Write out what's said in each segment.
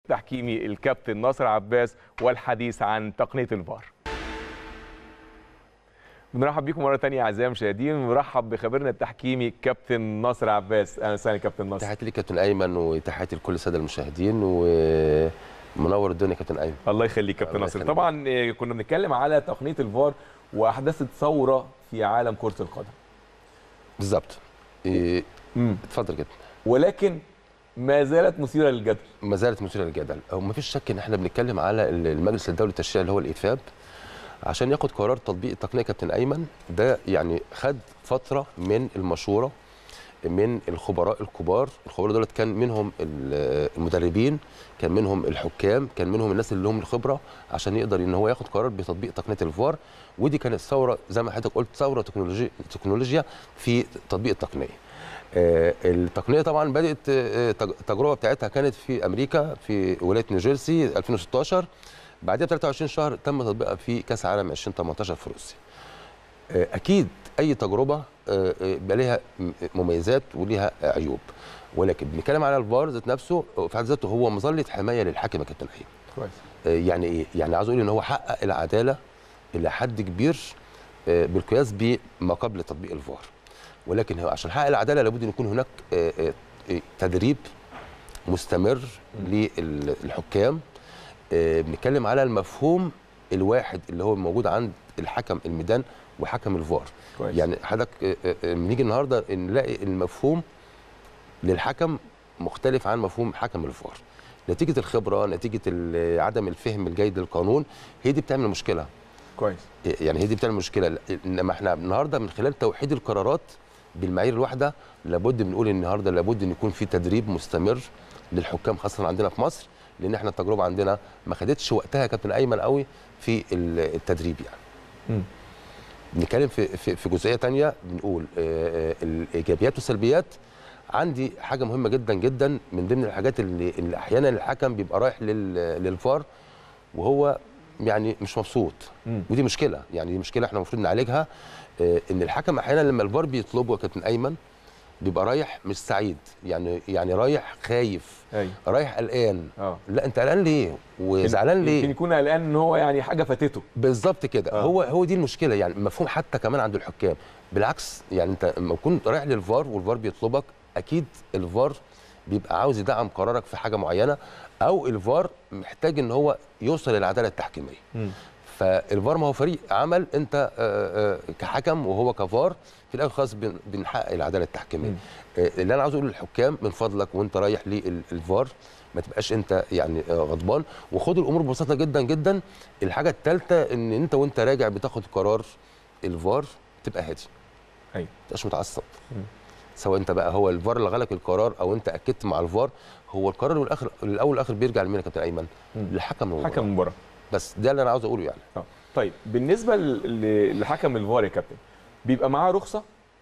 تحكيمي الكابتن ناصر عباس والحديث عن تقنيه الفار بنرحب بيكم مره ثانيه اعزائي المشاهدين ونرحب بخبيرنا التحكيمي كابتن ناصر عباس اهلا وسهلا كابتن ناصر تحياتي ليك كابتن ايمن وتحياتي لكل الساده المشاهدين ومنور الدنيا كابتن ايمن الله يخليك كابتن الله ناصر يخليك. طبعا آه، كنا بنتكلم على تقنيه الفار واحدثت ثوره في عالم كره القدم بالظبط إيه، مم. اتفضل كده ولكن ما زالت مثيره للجدل ما زالت مثيره للجدل هو ما فيش شك ان احنا بنتكلم على ال- المجلس الدولي للتشريع اللي هو الاتفاب عشان ياخد قرار تطبيق التقنيه كابتن ايمن ده يعني خد فتره من المشوره من الخبراء الكبار الخبراء دولت كان منهم ال- المدربين كان منهم الحكام كان منهم الناس اللي لهم الخبره عشان يقدر ان هو ياخد قرار بتطبيق تقنيه الفار ودي كانت ثوره زي ما حضرتك قلت ثوره تكنولوجيا تكنولوجيا في تطبيق التقنيه آه، التقنيه طبعا بدات آه، تج- التجربه بتاعتها كانت في امريكا في ولايه نيوجيرسي 2016 بعدها ب 23 شهر تم تطبيقها في كاس عالم 2018 في روسيا آه، اكيد اي تجربه آه، آه، بيبقى ليها م- مميزات وليها عيوب ولكن بنتكلم على الفار ذات نفسه آه، في حد ذاته هو مظله حمايه للحكم يا كابتن ايمن كويس آه، يعني ايه؟ يعني عاوز اقول ان هو حقق العداله الى حد كبير آه، بالقياس بما قبل تطبيق الفار ولكن هو عشان يحقق العداله لابد ان يكون هناك آه، آه، آه، تدريب مستمر للحكام آه، بنتكلم على المفهوم الواحد اللي هو موجود عند الحكم الميدان وحكم الفار كويس يعني حضرتك آه، آه، آه، بنيجي النهارده نلاقي المفهوم للحكم مختلف عن مفهوم حكم الفار نتيجه الخبره نتيجه ال- عدم الفهم الجيد للقانون هي دي بتعمل مشكله كويس يعني هي دي بتعمل مشكله انما احنا النهارده من خلال توحيد القرارات بالمعايير الواحده لابد بنقول النهارده لابد ان يكون في تدريب مستمر للحكام خاصه عندنا في مصر لان احنا التجربه عندنا ما خدتش وقتها يا كابتن ايمن قوي في ال- التدريب يعني مم. بنتكلم في في, في جزئيه تانية بنقول آه، آه، الايجابيات والسلبيات عندي حاجه مهمه جدا جدا من ضمن الحاجات اللي, اللي احيانا الحكم بيبقى رايح لل- للفار وهو يعني مش مبسوط مم. ودي مشكله يعني دي مشكله احنا المفروض نعالجها آه، ان الحكم احيانا لما الفار بيطلبه يا كابتن ايمن بيبقى رايح مش سعيد يعني يعني رايح خايف ايوه رايح قلقان اه لا انت قلقان ليه وزعلان يمكن ليه يكون قلقان ان هو يعني حاجه فاتته بالظبط كده آه. هو هو دي المشكله يعني مفهوم حتى كمان عند الحكام بالعكس يعني انت لما تكون رايح للفار والفار بيطلبك اكيد الفار بيبقى عاوز يدعم قرارك في حاجه معينه او الفار محتاج ان هو يوصل للعداله التحكيميه مم. فالفار ما هو فريق عمل انت آه، آه، كحكم وهو كفار في الاخر خلاص بن- بنحقق العداله التحكيميه مم. آه، اللي انا عاوز اقوله للحكام من فضلك وانت رايح للفار ما تبقاش انت يعني آه، غضبان وخد الامور ببساطه جدا جدا الحاجه الثالثه ان انت وانت راجع بتاخد قرار الفار تبقى هادي ايوه ما تبقاش متعصب مم. سواء انت بقى هو الفار اللي غلق القرار او انت اكدت مع الفار هو القرار والاخر الاول والاخر بيرجع لمين يا كابتن ايمن؟ مم. للحكم المباراة. حكم المباراه بس ده اللي انا عاوز اقوله يعني اه طيب بالنسبه ل- ل- لحكم الفار يا كابتن بيبقى معاه رخصه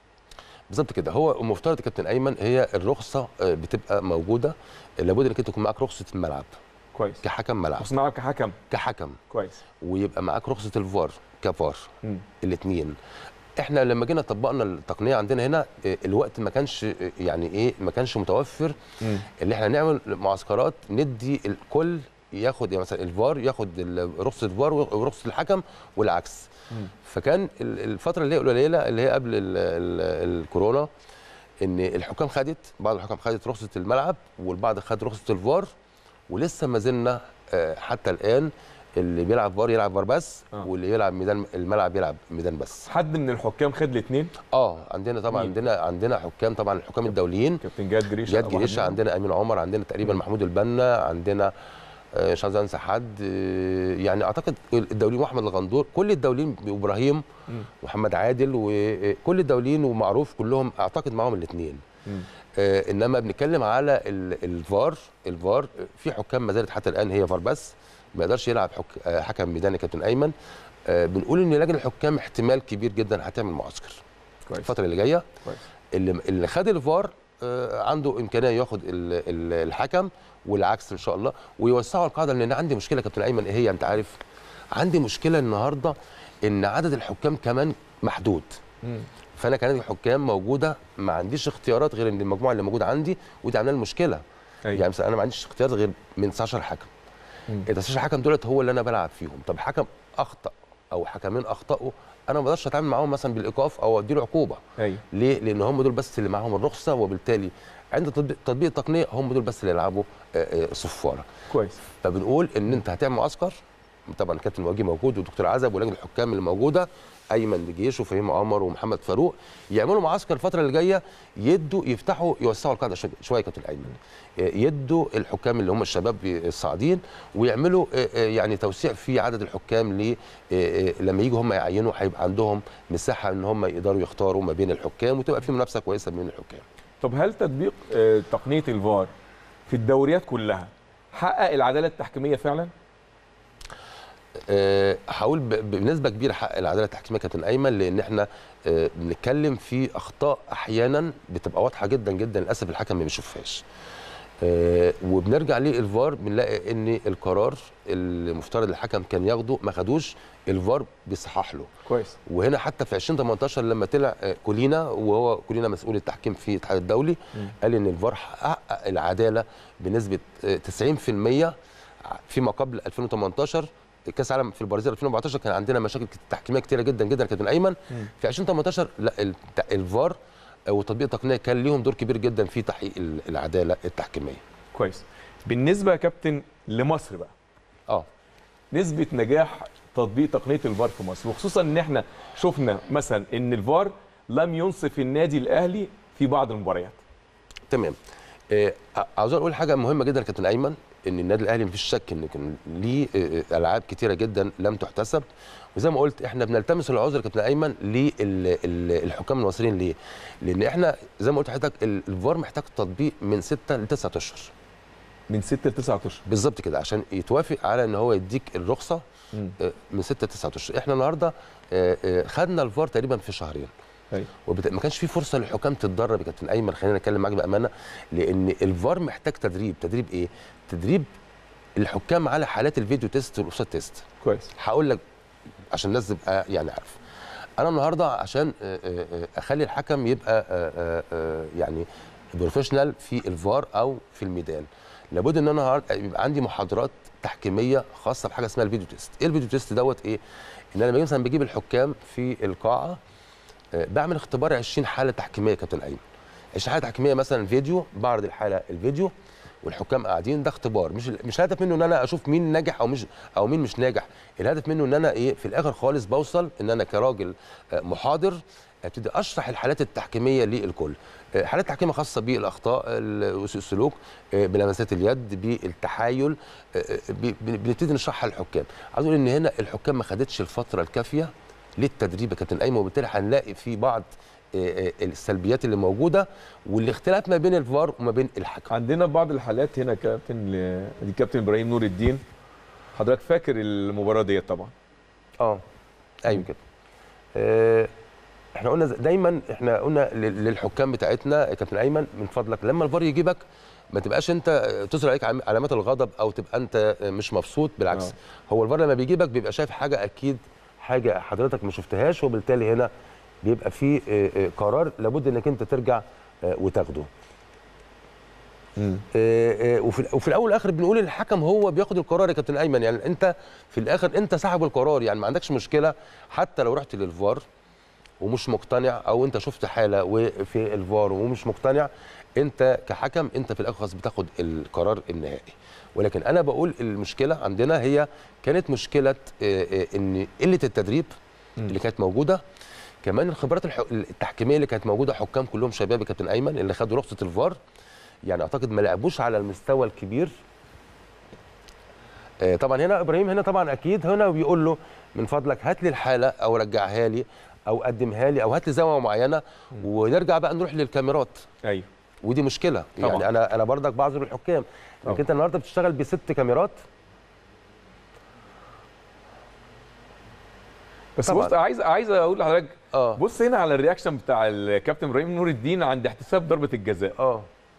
بالظبط كده هو المفترض يا كابتن ايمن هي الرخصه آه، بتبقى موجوده لابد انك انت تكون معاك رخصه الملعب كويس كحكم ملعب بس معاه كحكم كحكم كويس ويبقى معاك رخصه الفار كفار مم. الاثنين احنا لما جينا طبقنا التقنيه عندنا هنا آه، الوقت ما كانش آه، يعني ايه ما كانش متوفر مم. اللي احنا نعمل معسكرات ندي الكل ياخد يعني مثلا الفار ياخد ال- رخصه الفار ورخصه الحكم والعكس مم. فكان ال- الفتره اللي هي قليله اللي هي قبل ال ال الكورونا ان الحكام خدت بعض الحكام خدت رخصه الملعب والبعض خد رخصه الفار ولسه ما زلنا آه، حتى الان اللي بيلعب فار يلعب فار بس آه. واللي يلعب ميدان الملعب يلعب ميدان بس حد من الحكام خد الاثنين اه عندنا طبعا مين؟ عندنا عندنا حكام طبعا الحكام الدوليين كابتن جاد جريشه جاد أبو جريشه حنين. عندنا امين عمر عندنا تقريبا مم. محمود البنا عندنا آه، مش عايز انسى حد آه، يعني اعتقد الدوليين واحمد الغندور كل الدوليين ابراهيم مم. ومحمد عادل وكل الدوليين ومعروف كلهم اعتقد معاهم الاثنين مم. آه، انما بنتكلم على ال- الفار الفار في حكام ما زالت حتى الان هي فار بس ما يقدرش يلعب حك... آه، حكم ميداني كابتن ايمن آه، بنقول ان لجنه الحكام احتمال كبير جدا هتعمل معسكر كويس الفتره اللي جايه كويس اللي اللي خد الفار آه، عنده امكانيه ياخد ال- ال- الحكم والعكس ان شاء الله ويوسعوا القاعده لان عندي مشكله كابتن ايمن ايه هي انت عارف عندي مشكله النهارده ان عدد الحكام كمان محدود مم. فانا كان الحكام موجوده ما عنديش اختيارات غير ان المجموعه اللي موجوده عندي ودي عامله لي مشكله أيوة. يعني مثلا انا ما عنديش اختيار غير من 19 حكم مم. ال 19 حكم دولت هو اللي انا بلعب فيهم طب حكم اخطا او حكمين اخطاوا انا ما بقدرش اتعامل معاهم مثلا بالايقاف او اديله عقوبه ايوه ليه؟ لان هم دول بس اللي معاهم الرخصه وبالتالي عند تطبيق تطبيق التقنيه هم دول بس اللي يلعبوا آه، آه، صفاره كويس فبنقول ان انت هتعمل معسكر طبعا كابتن وجيه موجود والدكتور عزب ولجنه الحكام اللي موجوده ايمن دجيش وفهيم عمر ومحمد فاروق يعملوا معسكر الفتره اللي جايه يدوا يفتحوا يوسعوا القاعده شوية- شويه كابتن ايمن يدوا الحكام اللي هم الشباب الصاعدين ويعملوا آه، آه، يعني توسيع في عدد الحكام ل آه، آه، لما يجوا هم يعينوا هيبقى عندهم مساحه ان هم يقدروا يختاروا ما بين الحكام وتبقى في منافسه كويسه بين الحكام طب هل تطبيق آه، تقنيه الفار في الدوريات كلها حقق العداله التحكيميه فعلا آه، هقول ب- بنسبه كبيره حق العداله التحكيميه كابتن ايمن لان احنا آه، بنتكلم في اخطاء احيانا بتبقى واضحه جدا جدا للاسف الحكم ما بيشوفهاش آه، وبنرجع للفار بنلاقي ان القرار المفترض الحكم كان ياخده ما خدوش الفار بيصحح له كويس وهنا حتى في 2018 لما طلع آه، كولينا وهو كولينا مسؤول التحكيم في الاتحاد الدولي مم. قال ان الفار حقق العداله بنسبه آه، 90% فيما قبل 2018 كاس العالم في البرازيل 2014 كان عندنا مشاكل تحكيميه كتيره جدا جدا كابتن ايمن مم. في 2018 لا الت- الفار وتطبيق التقنيه كان ليهم دور كبير جدا في تحقيق ال- العداله التحكيميه كويس بالنسبه يا كابتن لمصر بقى اه نسبه نجاح تطبيق تقنيه الفار في مصر وخصوصا ان احنا شفنا مثلا ان الفار لم ينصف النادي الاهلي في بعض المباريات تمام آه، عاوز اقول حاجه مهمه جدا يا كابتن ايمن ان النادي الاهلي مفيش شك ان كان ليه آه، العاب كتيره جدا لم تحتسب وزي ما قلت احنا بنلتمس العذر يا كابتن ايمن للحكام المصريين ليه؟ لان احنا زي ما قلت لحضرتك ال- الفار محتاج تطبيق من 6 ل 9 اشهر من 6 ل 9 اشهر بالظبط كده عشان يتوافق على ان هو يديك الرخصه مم. آه، من 6 ل 9 اشهر احنا النهارده آه، آه، خدنا الفار تقريبا في شهرين ايوه وبت... ما كانش في فرصه للحكام تتدرب يا كابتن ايمن خلينا نتكلم معاك بامانه لان الفار محتاج تدريب تدريب ايه تدريب الحكام على حالات الفيديو تيست والاوفسايد تيست كويس هقول لك عشان الناس تبقى يعني عارفه انا النهارده عشان آه، آه، آه، اخلي الحكم يبقى آه، آه، آه، يعني بروفيشنال في الفار او في الميدان لابد ان انا النهاردة يبقى عندي محاضرات تحكيميه خاصه بحاجه اسمها الفيديو تيست ايه الفيديو تيست دوت ايه ان انا لما مثلا بجيب الحكام في القاعه آه، بعمل اختبار 20 حاله تحكيميه يا كابتن ايمن 20 حاله تحكيميه مثلا فيديو بعرض الحاله الفيديو والحكام قاعدين ده اختبار مش مش الهدف منه ان انا اشوف مين ناجح او مش او مين مش ناجح الهدف منه ان انا ايه في الاخر خالص بوصل ان انا كراجل آه، محاضر ابتدي اشرح الحالات التحكيميه للكل آه، حالات تحكيميه خاصه بالاخطاء ال- السلوك آه، بلمسات اليد بالتحايل آه، آه، ب- ب- بنبتدي نشرحها للحكام عايز اقول ان هنا الحكام ما خدتش الفتره الكافيه للتدريب يا كابتن ايمن وبالتالي هنلاقي في بعض آه، آه، السلبيات اللي موجوده والاختلاف ما بين الفار وما بين الحكم عندنا بعض الحالات هنا كابتن ل- دي كابتن ابراهيم نور الدين حضرتك فاكر المباراه ديت طبعا اه ايوه كده آه، احنا قلنا زي- دايما احنا قلنا لل- للحكام بتاعتنا يا كابتن ايمن من فضلك لما الفار يجيبك ما تبقاش انت آه، تظهر عليك عم- علامات الغضب او تبقى انت آه، مش مبسوط بالعكس آه. هو الفار لما بيجيبك بيبقى شايف حاجه اكيد حاجه حضرتك ما شفتهاش وبالتالي هنا بيبقى في آه، آه، قرار لابد انك انت ترجع آه، وتاخده آه، آه، وفي وفي الاول والاخر بنقول الحكم هو بياخد القرار يا كابتن ايمن يعني انت في الاخر انت صاحب القرار يعني ما عندكش مشكله حتى لو رحت للفار ومش مقتنع او انت شفت حاله وفي الفار ومش مقتنع انت كحكم انت في الاخر خلاص بتاخد القرار النهائي ولكن انا بقول المشكله عندنا هي كانت مشكله آه، آه، ان قله التدريب مم. اللي كانت موجوده كمان الخبرات الح- التحكيميه اللي كانت موجوده حكام كلهم شباب يا كابتن ايمن اللي خدوا رخصه الفار يعني اعتقد ما لعبوش على المستوى الكبير آه، طبعا هنا ابراهيم هنا طبعا اكيد هنا بيقول له من فضلك هات لي الحاله او رجعها لي او قدمها لي او هات لي زاويه معينه ونرجع بقى نروح للكاميرات ايوه ودي مشكله طبعاً. يعني انا انا برضك بعذر الحكام طبعاً. لكن انت النهارده بتشتغل بست كاميرات بس طبعاً. بص عايز عايز اقول لحضرتك اه بص هنا على الرياكشن بتاع الكابتن ابراهيم نور الدين عند احتساب ضربه الجزاء اه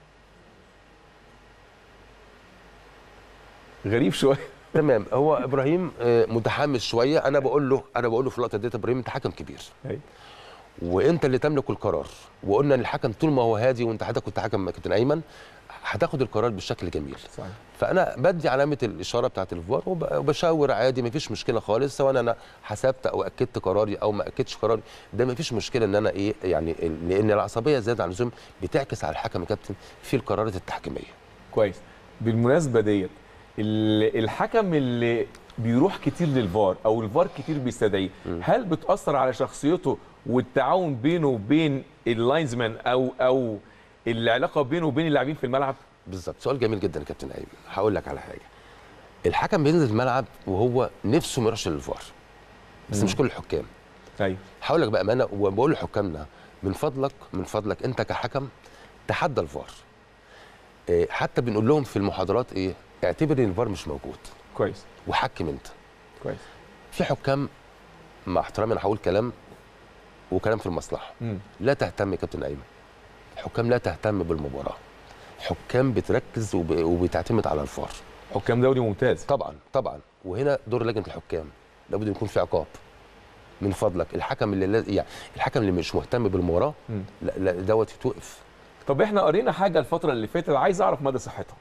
غريب شويه تمام هو ابراهيم آه، متحمس شويه انا بقول له انا بقول له في اللقطه ديت ابراهيم انت حكم كبير أيوة. وانت اللي تملك القرار وقلنا للحكم طول ما هو هادي وانت حضرتك كنت حكم كابتن ايمن هتاخد القرار بالشكل الجميل صحيح فانا بدي علامه الاشاره بتاعت الفار وب- وبشاور عادي مفيش مشكله خالص سواء انا حسبت او اكدت قراري او ما اكدتش قراري ده مفيش مشكله ان انا ايه يعني ال- لان العصبيه زياده عن اللزوم بتعكس على الحكم يا كابتن في القرارات التحكيميه كويس بالمناسبه ديت ال- الحكم اللي بيروح كتير للفار او الفار كتير بيستدعيه هل بتاثر على شخصيته والتعاون بينه وبين اللاينزمان او او العلاقه بينه وبين اللاعبين في الملعب بالظبط سؤال جميل جدا يا كابتن ايمن هقول لك على حاجه الحكم بينزل الملعب وهو نفسه ما يروحش للفار بس مش كل الحكام ايوه هقول لك بامانه وبقول لحكامنا من فضلك من فضلك انت كحكم تحدى الفار إيه، حتى بنقول لهم في المحاضرات ايه اعتبر ان الفار مش موجود كويس وحكم انت كويس في حكام مع احترامي انا هقول كلام وكلام في المصلحه مم. لا تهتم يا كابتن ايمن حكام لا تهتم بالمباراه حكام بتركز وب- وبتعتمد على الفار حكام دوري ممتاز طبعا طبعا وهنا دور لجنه الحكام لابد يكون في عقاب من فضلك الحكم اللي لاز... يعني الحكم اللي مش مهتم بالمباراه مم. لا, لا دوت يتوقف طب احنا قرينا حاجه الفتره اللي فاتت عايز اعرف مدى صحتها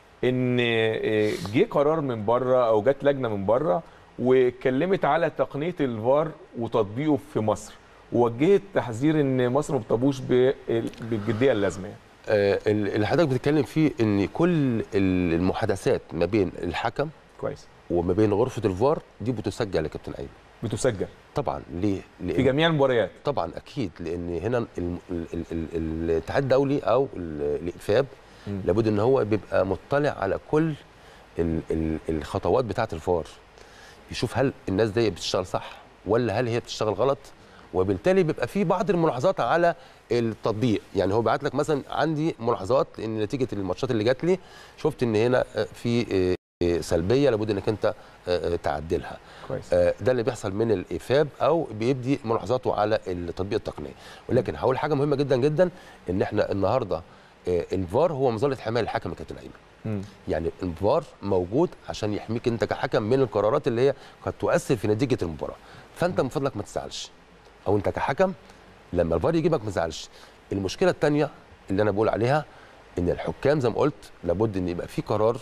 ان آه، جه قرار من بره او جت لجنه من بره واتكلمت على تقنيه الفار وتطبيقه في مصر ووجهت تحذير ان مصر ما بتطبقوش بال- بالجديه اللازمه يعني. آه ال- اللي حضرتك بتتكلم فيه ان كل ال- المحادثات ما بين الحكم كويس وما بين غرفه الفار دي بتسجل يا كابتن ايمن بتسجل طبعا ليه؟ لأن في جميع المباريات طبعا اكيد لان هنا ال- ال- ال- ال- الاتحاد الدولي او ال- الافاب مم. لابد ان هو بيبقى مطلع على كل ال- ال- الخطوات بتاعه الفار يشوف هل الناس دي بتشتغل صح ولا هل هي بتشتغل غلط وبالتالي بيبقى في بعض الملاحظات على التطبيق يعني هو بعت لك مثلا عندي ملاحظات ان نتيجه الماتشات اللي جات لي شفت ان هنا آه، في آه، سلبيه لابد انك انت آه، آه، تعدلها كويس آه، ده اللي بيحصل من الافاب او بيبدي ملاحظاته على التطبيق التقنيه ولكن هقول حاجه مهمه جدا جدا ان احنا النهارده آه، الفار هو مظله حمايه الحكم يا كابتن ايمن مم. يعني الفار موجود عشان يحميك انت كحكم من القرارات اللي هي قد تؤثر في نتيجه المباراه فانت من فضلك ما تزعلش او انت كحكم لما الفار يجيبك ما تزعلش المشكله الثانيه اللي انا بقول عليها ان الحكام زي ما قلت لابد ان يبقى في قرار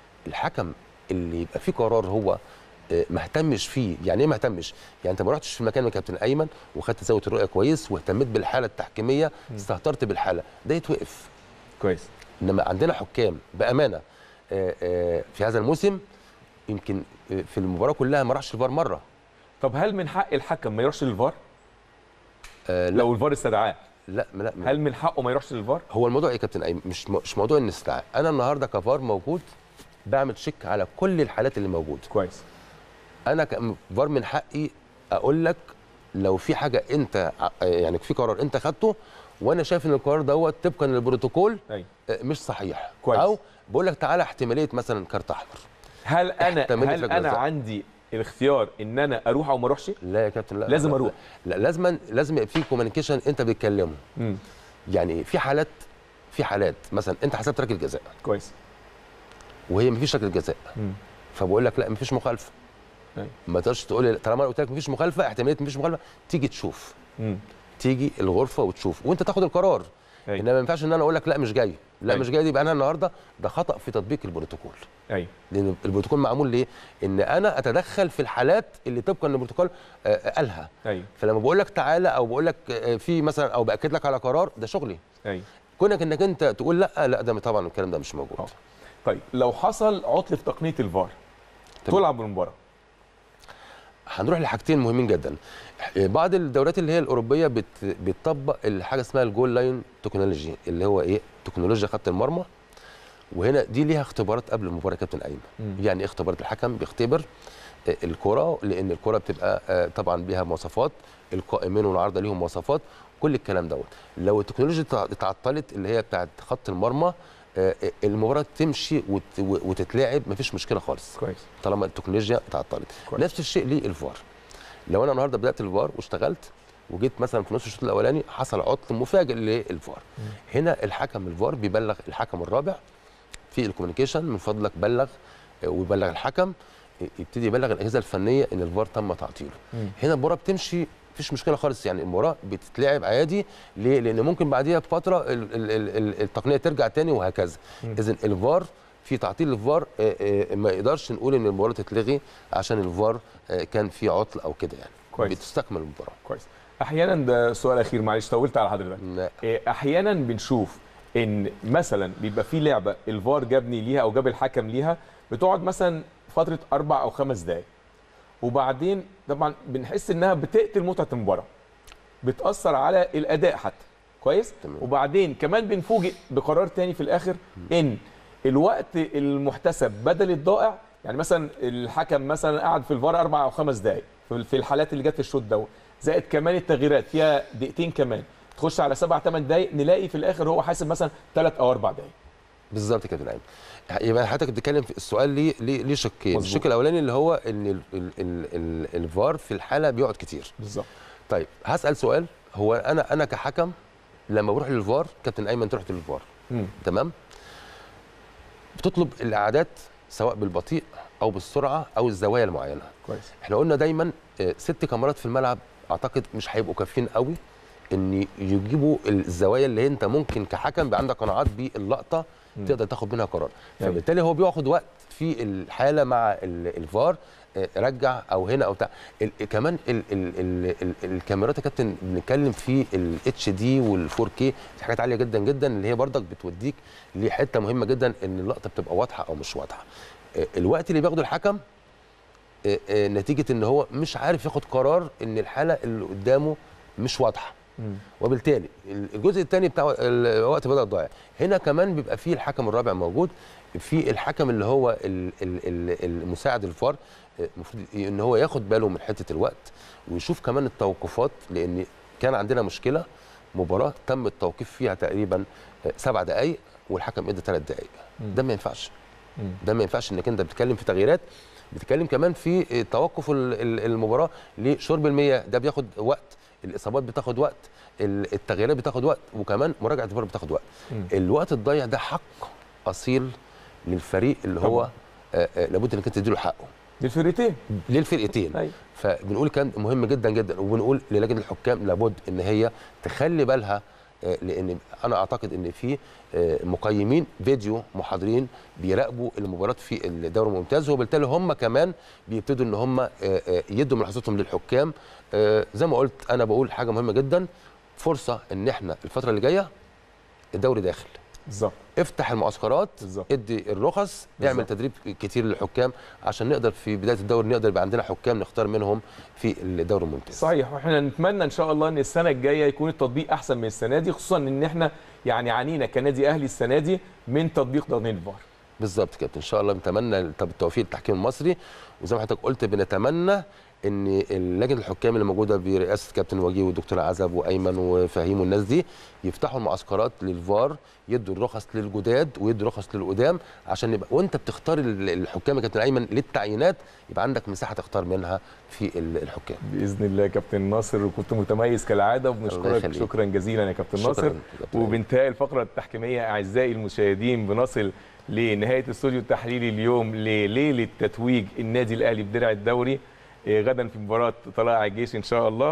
الحكم اللي يبقى في قرار هو آه، ما اهتمش فيه يعني ايه ما اهتمش يعني انت ما رحتش في مكان يا كابتن ايمن وخدت زاويه الرؤيه كويس واهتميت بالحاله التحكيميه استهترت بالحاله ده يتوقف كويس انما عندنا حكام بامانه آه، آه، في هذا الموسم يمكن آه، في المباراه كلها ما راحش الفار مره طب هل من حق الحكم ما يروحش للفار آه، لا لو الفار استدعاه لا لا هل من حقه ما يروحش للفار هو الموضوع ايه يا كابتن ايمن مش مو- مش موضوع ان استدعاء انا النهارده كفار موجود بعمل تشيك على كل الحالات اللي موجوده كويس انا كفار من حقي اقول لك لو في حاجه انت ع- يعني في قرار انت خدته وانا شايف ان القرار دوت طبقا للبروتوكول ايوه آه، مش صحيح كويس. او بقول لك تعالى احتماليه مثلا كارت احمر هل انا احتمالية هل ركلة انا جزاء. عندي الاختيار ان انا اروح او ما اروحش لا يا كابتن لا لازم لا أروح. لا لازم لازم يبقى في كوميونيكيشن انت بتتكلمه امم يعني في حالات في حالات مثلا انت حسبت ركله جزاء كويس وهي مفيش ركله جزاء مم. فبقول لك لا مفيش مخالفه أيوة. ما تقدرش تقول لي طالما انا قلت لك مفيش مخالفه احتماليه مفيش مخالفه تيجي تشوف امم تيجي الغرفه وتشوف وانت تاخد القرار أيوة. انما ما ينفعش ان انا اقول لك لا مش جاي لا أيوة. مش جاي دي يبقى انا النهارده ده خطا في تطبيق البروتوكول ايوه لان البروتوكول معمول ليه ان انا اتدخل في الحالات اللي طبقا للبروتوكول آه، آه، قالها ايوه فلما بقول لك تعالى او بقول لك آه، في مثلا او باكد لك على قرار ده شغلي ايوه كونك انك انت تقول لا لا ده طبعا الكلام ده مش موجود أه. طيب لو حصل عطل في تقنيه الفار تمام. تلعب المباراه هنروح لحاجتين مهمين جدا بعض الدوريات اللي هي الاوروبيه بت بتطبق الحاجه اسمها الجول لاين تكنولوجي اللي هو ايه تكنولوجيا خط المرمى وهنا دي ليها اختبارات قبل المباراه يا كابتن ايمن مم. يعني ايه اختبارات الحكم بيختبر آه، الكره لان الكره بتبقى آه، طبعا بيها مواصفات القائمين والعارضه ليهم مواصفات كل الكلام دوت لو التكنولوجيا تع- اتعطلت اللي هي بتاعت خط المرمى آه، المباراه تمشي وت- وتتلعب مفيش مشكله خالص كويس طالما التكنولوجيا اتعطلت كويس. نفس الشيء للفار لو انا النهارده بدات الفار واشتغلت وجيت مثلا في نص الشوط الاولاني حصل عطل مفاجئ للفار هنا الحكم الفار بيبلغ الحكم الرابع في الكوميونيكيشن من فضلك بلغ آه، ويبلغ الحكم يبتدي يبلغ الاجهزه الفنيه ان الفار تم تعطيله مم. هنا المباراه بتمشي مفيش مشكله خالص يعني المباراه بتتلعب عادي ليه؟ لان ممكن بعديها بفتره ال- ال- ال- ال- التقنيه ترجع تاني وهكذا مم. اذا الفار في تعطيل الفار آه، آه، ما يقدرش نقول ان المباراه تتلغي عشان الفار آه، كان في عطل او كده يعني كويس. بتستكمل المباراه كويس احيانا ده سؤال اخير معلش طولت على حضرتك لا، إيه، احيانا بنشوف ان مثلا بيبقى في لعبه الفار جابني ليها او جاب الحكم ليها بتقعد مثلا فتره اربع او خمس دقائق وبعدين طبعا بنحس انها بتقتل متعه المباراه بتاثر على الاداء حتى كويس تمام. وبعدين كمان بنفوجئ بقرار تاني في الاخر ان الوقت المحتسب بدل الضائع يعني مثلا الحكم مثلا قعد في الفار اربع او خمس دقائق في في الحالات اللي جت في الشوط دوت زائد كمان التغييرات فيها دقيقتين كمان تخش على سبع ثمان دقائق نلاقي في الاخر هو حاسب مثلا ثلاث او اربع دقائق بالظبط كده نعم يبقى حضرتك بتتكلم في السؤال ليه ليه ليه شقين مظبوط. الشق الاولاني اللي هو ان ال- ال- ال- ال- الفار في الحاله بيقعد كتير بالظبط طيب هسال سؤال هو انا انا كحكم لما بروح للفار كابتن ايمن تروح للفار مم. تمام بتطلب الاعادات سواء بالبطيء او بالسرعه او الزوايا المعينه كويس احنا قلنا دايما آه، ست كاميرات في الملعب اعتقد مش هيبقوا كافيين قوي ان يجيبوا الزوايا اللي انت ممكن كحكم يبقى عندك قناعات باللقطه مم. تقدر تاخد منها قرار أيوة. فبالتالي هو بياخد وقت في الحاله مع ال- الفار آه، رجع او هنا او بتاع ال- كمان ال ال ال ال الكاميرات يا كابتن بنتكلم في الاتش دي وال4 كي دي حاجات عاليه جدا جدا اللي هي برضك بتوديك لحته مهمه جدا ان اللقطه بتبقى واضحه او مش واضحه آه، الوقت اللي بياخده الحكم آه، آه، نتيجه ان هو مش عارف ياخد قرار ان الحاله اللي قدامه مش واضحه مم. وبالتالي الجزء الثاني بتاع الوقت بدا ضايع هنا كمان بيبقى فيه الحكم الرابع موجود في الحكم اللي هو ال- ال- ال- المساعد الفار آه، المفروض ان هو ياخد باله من حته الوقت ويشوف كمان التوقفات لان كان عندنا مشكله مباراه تم التوقيف فيها تقريبا آه، سبع دقائق والحكم ادى ثلاث دقائق مم. ده ما ينفعش مم. ده ما ينفعش انك انت بتتكلم في تغييرات بتتكلم كمان في توقف ال- ال- المباراه لشرب المياه ده بياخد وقت الاصابات بتاخد وقت ال- التغييرات بتاخد وقت وكمان مراجعه الفار بتاخد وقت مم. الوقت الضايع ده حق اصيل للفريق اللي هو طبعاً. آه، آه، لابد انك انت تديله حقه دي الفرقتين للفرقتين ايوه فبنقول كان مهم جدا جدا وبنقول للجنه الحكام لابد ان هي تخلي بالها آه، لان انا اعتقد ان في آه، مقيمين فيديو محاضرين بيراقبوا المباراه في الدوري الممتاز وبالتالي هم كمان بيبتدوا ان هم آه، آه، يدوا ملاحظاتهم للحكام آه، زي ما قلت انا بقول حاجه مهمه جدا فرصه ان احنا الفتره اللي جايه الدوري داخل بالظبط افتح المعسكرات بالظبط. ادي الرخص بالظبط. اعمل تدريب كتير للحكام عشان نقدر في بدايه الدوري نقدر يبقى عندنا حكام نختار منهم في الدوري الممتاز صحيح واحنا نتمنى ان شاء الله ان السنه الجايه يكون التطبيق احسن من السنه دي خصوصا ان احنا يعني عانينا كنادي اهلي السنه دي من تطبيق قوانين الفار بالظبط كده ان شاء الله بنتمنى طب التوفيق للتحكيم المصري وزي ما حضرتك قلت بنتمنى ان لجنه الحكام اللي موجوده برئاسه كابتن وجيه والدكتور عزب وايمن وفهيم والناس دي يفتحوا المعسكرات للفار يدوا الرخص للجداد ويدوا رخص للقدام عشان يبقى وانت بتختار ال- الحكام يا كابتن ايمن للتعيينات يبقى عندك مساحه تختار منها في ال- الحكام باذن الله يا كابتن ناصر وكنت متميز كالعاده الله وبنشكرك يخليك. شكرا جزيلا يا كابتن شكراً ناصر يا كابتن أيمن. وبانتهاء الفقره التحكيميه اعزائي المشاهدين بنصل لنهايه الاستوديو التحليلي اليوم لليله تتويج النادي الاهلي بدرع الدوري آه، غدا في مباراه طلائع الجيش ان شاء الله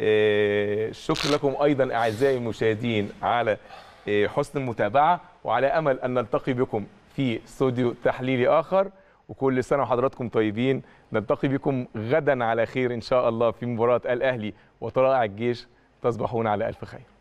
آه، شكر لكم ايضا اعزائي المشاهدين على آه، حسن المتابعه وعلى امل ان نلتقي بكم في استوديو تحليلي اخر وكل سنه وحضراتكم طيبين نلتقي بكم غدا على خير ان شاء الله في مباراه الاهلي وطلائع الجيش تصبحون على الف خير